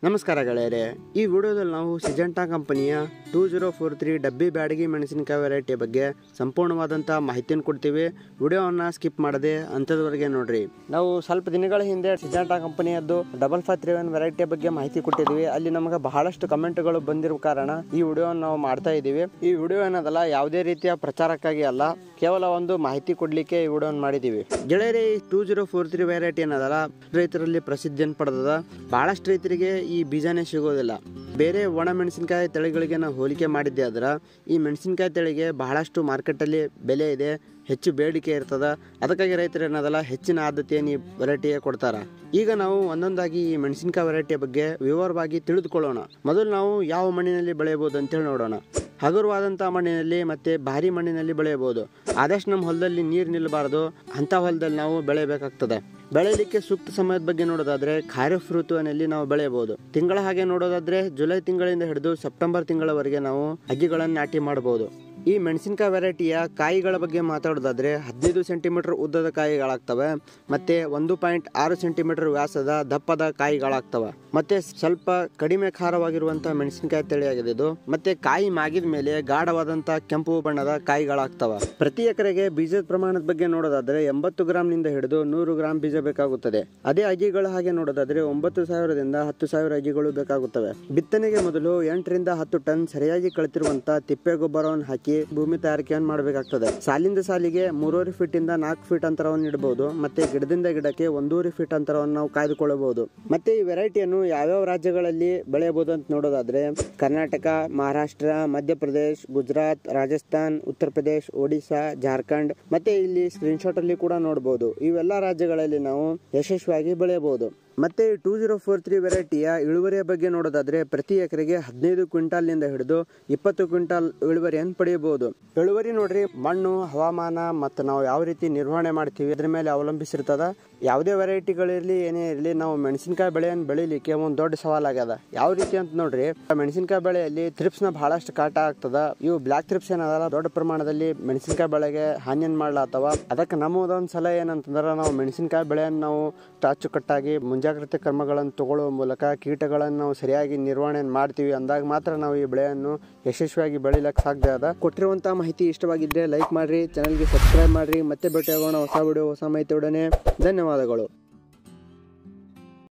ನಮಸ್ಕಾರ ಗೆಳೆಯರೆ ಈ ವಿಡಿಯೋದಲ್ಲಿ ನಾವು ಸಿಜೆಂಟಾ ಕಂಪನಿಯ ಟೂ ಜೀರೋ ಫೋರ್ ತ್ರೀ ಡಬ್ಬಿ ಬ್ಯಾಡಗಿ ಮೆಣಸಿನಕಾಯಿ ವೆರೈಟಿಯ ಬಗ್ಗೆ ಸಂಪೂರ್ಣವಾದಂಥ ಮಾಹಿತಿಯನ್ನು ಕೊಡ್ತೀವಿ ವಿಡಿಯೋವನ್ನು ಸ್ಕಿಪ್ ಮಾಡದೆ ಅಂಥದ್ವರೆಗೆ ನೋಡ್ರಿ ನಾವು ಸ್ವಲ್ಪ ದಿನಗಳ ಹಿಂದೆ ಸಿಜೆಂಟಾ ಕಂಪನಿಯದ್ದು ಡಬಲ್ ಫೈವ್ ತ್ರೀ ಒನ್ ವೆರೈಟಿಯ ಬಗ್ಗೆ ಮಾಹಿತಿ ಕೊಟ್ಟಿದ್ವಿ ಅಲ್ಲಿ ನಮಗೆ ಬಹಳಷ್ಟು ಕಮೆಂಟ್ಗಳು ಬಂದಿರುವ ಕಾರಣ ಈ ವಿಡಿಯೋವನ್ನು ನಾವು ಮಾಡ್ತಾ ಇದ್ದೀವಿ ಈ ವಿಡಿಯೋ ಏನದಲ್ಲ ಯಾವುದೇ ರೀತಿಯ ಪ್ರಚಾರಕ್ಕಾಗಿ ಅಲ್ಲ ಕೇವಲ ಒಂದು ಮಾಹಿತಿ ಕೊಡ್ಲಿಕ್ಕೆ ಈ ವಿಡಿಯೋವನ್ನು ಮಾಡಿದ್ದೀವಿ ಗೆಳೆಯರಿ two zero four three variety ಏನದಲ್ಲ ರೈತರಲ್ಲಿ ಪ್ರಸಿದ್ಧಿಯನ್ನು ಪಡೆದದ ಬಹಳಷ್ಟು ರೈತರಿಗೆ ಈ ಬೀಜನೇ ಸಿಗೋದಿಲ್ಲ ಬೇರೆ ಒಣ ಮೆಣಸಿನಕಾಯಿ ತಳಿಗಳಿಗೆ ನಾವು ಹೋಲಿಕೆ ಮಾಡಿದ್ದೆ ಆದ್ರೆ ಈ ಮೆಣಸಿನಕಾಯಿ ತಳಿಗೆ ಬಹಳಷ್ಟು ಮಾರ್ಕೆಟಲ್ಲಿ ಬೆಲೆ ಇದೆ ಹೆಚ್ಚು ಬೇಡಿಕೆ ಇರ್ತದ ಅದಕ್ಕಾಗಿ ರೈತರು ಏನದಲ್ಲ ಹೆಚ್ಚಿನ ಆದ್ಯತೆಯನ್ನು ಈ ವೆರೈಟಿಗೆ ಕೊಡ್ತಾರ ಈಗ ನಾವು ಒಂದೊಂದಾಗಿ ಈ ಮೆಣಸಿನಕಾಯಿ ವೆರೈಟಿಯ ಬಗ್ಗೆ ವಿವರವಾಗಿ ತಿಳಿದುಕೊಳ್ಳೋಣ ಮೊದಲು ನಾವು ಯಾವ ಮಣ್ಣಿನಲ್ಲಿ ಬೆಳೆಯಬಹುದು ಅಂತೇಳಿ ನೋಡೋಣ ಹಗುರವಾದಂಥ ಮಣ್ಣಿನಲ್ಲಿ ಮತ್ತೆ ಭಾರಿ ಮಣ್ಣಿನಲ್ಲಿ ಬೆಳೆಯಬಹುದು ಆದಷ್ಟು ನಮ್ಮ ಹೊಲದಲ್ಲಿ ನೀರು ನಿಲ್ಲಬಾರದು ಅಂಥ ಹೊಲದಲ್ಲಿ ನಾವು ಬೆಳೆಯಬೇಕಾಗ್ತದೆ ಬೆಳೆಯಲಿಕ್ಕೆ ಸೂಕ್ತ ಸಮಯದ ಬಗ್ಗೆ ನೋಡೋದಾದ್ರೆ ಖಾರಿಫ್ ಋತುವಿನಲ್ಲಿ ನಾವು ಬೆಳೆಯಬಹುದು ತಿಂಗಳ ಹಾಗೆ ನೋಡೋದಾದ್ರೆ ಜುಲೈ ತಿಂಗಳಿಂದ ಹಿಡಿದು ಸೆಪ್ಟೆಂಬರ್ ತಿಂಗಳವರೆಗೆ ನಾವು ಅಗ್ಗಿಗಳನ್ನು ನಾಟಿ ಮಾಡಬಹುದು ಈ ಮೆಣಸಿನಕಾಯಿ ವೆರೈಟಿಯ ಕಾಯಿಗಳ ಬಗ್ಗೆ ಮಾತಾಡೋದಾದ್ರೆ ಹದಿನೈದು ಸೆಂಟಿಮೀಟರ್ ಉದ್ದದ ಕಾಯಿಗಳಾಗ್ತವೆ ಮತ್ತೆ ಒಂದು ಪಾಯಿಂಟ್ ಆರು ಸೆಂಟಿಮೀಟರ್ ವ್ಯಾಸದ ದಪ್ಪದ ಕಾಯಿಗಳಾಗ್ತವೆ ಮತ್ತೆ ಸ್ವಲ್ಪ ಕಡಿಮೆ ಖಾರವಾಗಿರುವಂತಹ ಮೆಣಸಿನಕಾಯಿ ತಳಿಯಾಗಿದೆ ಇದು ಮತ್ತೆ ಕಾಯಿ ಮಾಗಿದ ಮೇಲೆ ಗಾಢವಾದಂತ ಕೆಂಪು ಬಣ್ಣದ ಕಾಯಿಗಳಾಗ್ತವೆ ಪ್ರತಿ ಎಕರೆಗೆ ಬೀಜದ ಪ್ರಮಾಣದ ಬಗ್ಗೆ ನೋಡೋದಾದ್ರೆ ಎಂಬತ್ತು ಗ್ರಾಂನಿಂದ ಹಿಡಿದು ನೂರು ಗ್ರಾಂ ಬೀಜ ಬೇಕಾಗುತ್ತದೆ ಅದೇ ಅಗಿಗಳ ಹಾಗೆ ನೋಡೋದಾದ್ರೆ ಒಂಬತ್ತು ಸಾವಿರದಿಂದ ಹತ್ತು ಸಾವಿರ ಅಗಿಗಳು ಬೇಕಾಗುತ್ತವೆ ಬಿತ್ತನೆಗೆ ಮೊದಲು ಎಂಟರಿಂದ ಹತ್ತು ಟನ್ ಸರಿಯಾಗಿ ಕಳಿತಿರುವಂತ ತಿಪ್ಪೆ ಗೊಬ್ಬರವನ್ನು ಹಾಕಿ ಭೂಮಿ ತಯಾರಿಕೆಯನ್ನು ಮಾಡಬೇಕಾಗ್ತದೆ ಸಾಲಿಂದ ಸಾಲಿಗೆ ಮೂರುವರೆ ಫೀಟ್ ಇಂದ ನಾಲ್ಕು ಫೀಟ್ ಅಂತರವನ್ನು ಇಡಬಹುದು ಮತ್ತೆ ಗಿಡದಿಂದ ಗಿಡಕ್ಕೆ ಒಂದೂವರೆ ಫೀಟ್ ಅಂತರವನ್ನು ನಾವು ಕಾಯ್ದುಕೊಳ್ಳಬಹುದು ಮತ್ತೆ ಈ ವೆರೈಟಿಯನ್ನು ಯಾವ್ಯಾವ ರಾಜ್ಯಗಳಲ್ಲಿ ಬೆಳೆಯಬಹುದು ಅಂತ ನೋಡೋದಾದ್ರೆ ಕರ್ನಾಟಕ ಮಹಾರಾಷ್ಟ್ರ ಮಧ್ಯಪ್ರದೇಶ್ ಗುಜರಾತ್ ರಾಜಸ್ಥಾನ್ ಉತ್ತರ ಪ್ರದೇಶ್ ಒಡಿಶಾ ಜಾರ್ಖಂಡ್ ಮತ್ತೆ ಇಲ್ಲಿ ಸ್ಕ್ರೀನ್ ಶಾಟ್ ಅಲ್ಲಿ ಕೂಡ ನೋಡಬಹುದು ಇವೆಲ್ಲ ರಾಜ್ಯಗಳಲ್ಲಿ ನಾವು ಯಶಸ್ವಿಯಾಗಿ ಬೆಳೆಯಬಹುದು ಮತ್ತೆ ಟೂ ಜೀರೋ ಫೋರ್ ತ್ರೀ ವೆರೈಟಿಯ ಇಳುವರಿಯ ಬಗ್ಗೆ ನೋಡೋದಾದ್ರೆ ಪ್ರತಿ ಎಕರೆಗೆ ಹದಿನೈದು ಕ್ವಿಂಟಾಲ್ನಿಂದ ಹಿಡಿದು ಇಪ್ಪತ್ತು ಕ್ವಿಂಟಾಲ್ ಇಳುವರಿಯನ್ನು ಪಡೆಯಬಹುದು ಇಳುವರಿ ನೋಡ್ರಿ ಮಣ್ಣು ಹವಾಮಾನ ಮತ್ತು ನಾವು ಯಾವ ರೀತಿ ನಿರ್ವಹಣೆ ಮಾಡ್ತೀವಿ ಅದ್ರ ಮೇಲೆ ಅವಲಂಬಿಸಿರ್ತದ ಯಾವುದೇ ವೆರೈಟಿಗಳಿರಲಿ ಏನೇ ಇರಲಿ ನಾವು ಮೆಣಸಿನಕಾಯಿ ಬೆಳೆಯನ್ನು ಬೆಳಿಲಿಕ್ಕೆ ಒಂದು ದೊಡ್ಡ ಸವಾಲಾಗ್ಯದ ಯಾವ ರೀತಿ ಅಂತ ನೋಡ್ರಿ ಮೆಣಸಿನಕಾಯಿ ಬೆಳೆಯಲ್ಲಿ ಥ್ರಿಪ್ಸ್ನ ಬಹಳಷ್ಟು ಕಾಟ ಆಗ್ತದ ಇವು ಬ್ಲಾಕ್ ಥ್ರಿಪ್ಸ್ ಏನದಲ್ಲ ದೊಡ್ಡ ಪ್ರಮಾಣದಲ್ಲಿ ಮೆಣಸಿನಕಾಯಿ ಬೆಳೆಗೆ ಹಾನಿಯನ್ನು ಮಾಡ್ಲಾತವ ಅದಕ್ಕೆ ನಮ್ಮದೊಂದು ಸಲಹೆ ಏನಂತಂದ್ರೆ ನಾವು ಮೆಣಸಿನಕಾಯಿ ಬೆಳೆಯನ್ನು ನಾವು ಅಚ್ಚುಕಟ್ಟಾಗಿ ಮುಂಜಾಗ್ರತೆ ಕ್ರಮಗಳನ್ನು ತಗೊಳ್ಳುವ ಮೂಲಕ ಕೀಟಗಳನ್ನು ನಾವು ಸರಿಯಾಗಿ ನಿರ್ವಹಣೆ ಮಾಡ್ತೀವಿ ಅಂದಾಗ ಮಾತ್ರ ನಾವು ಈ ಬೆಳೆಯನ್ನು ಯಶಸ್ವಿಯಾಗಿ ಬೆಳಿಲಕ್ಕೆ ಸಾಧ್ಯ ಅದ ಕೊಟ್ಟಿರುವಂತಹ ಮಾಹಿತಿ ಇಷ್ಟವಾಗಿದ್ದರೆ ಲೈಕ್ ಮಾಡ್ರಿ ಚಾನಲ್ಗೆ ಸಬ್ಸ್ಕ್ರೈಬ್ ಮಾಡ್ರಿ ಮತ್ತೆ ಭೇಟಿಯಾಗೋಣ ಹೊಸ ವಿಡಿಯೋ ಹೊಸ ಮಾಹಿತಿಯೊಡನೆ ಧನ್ಯವಾದಗಳು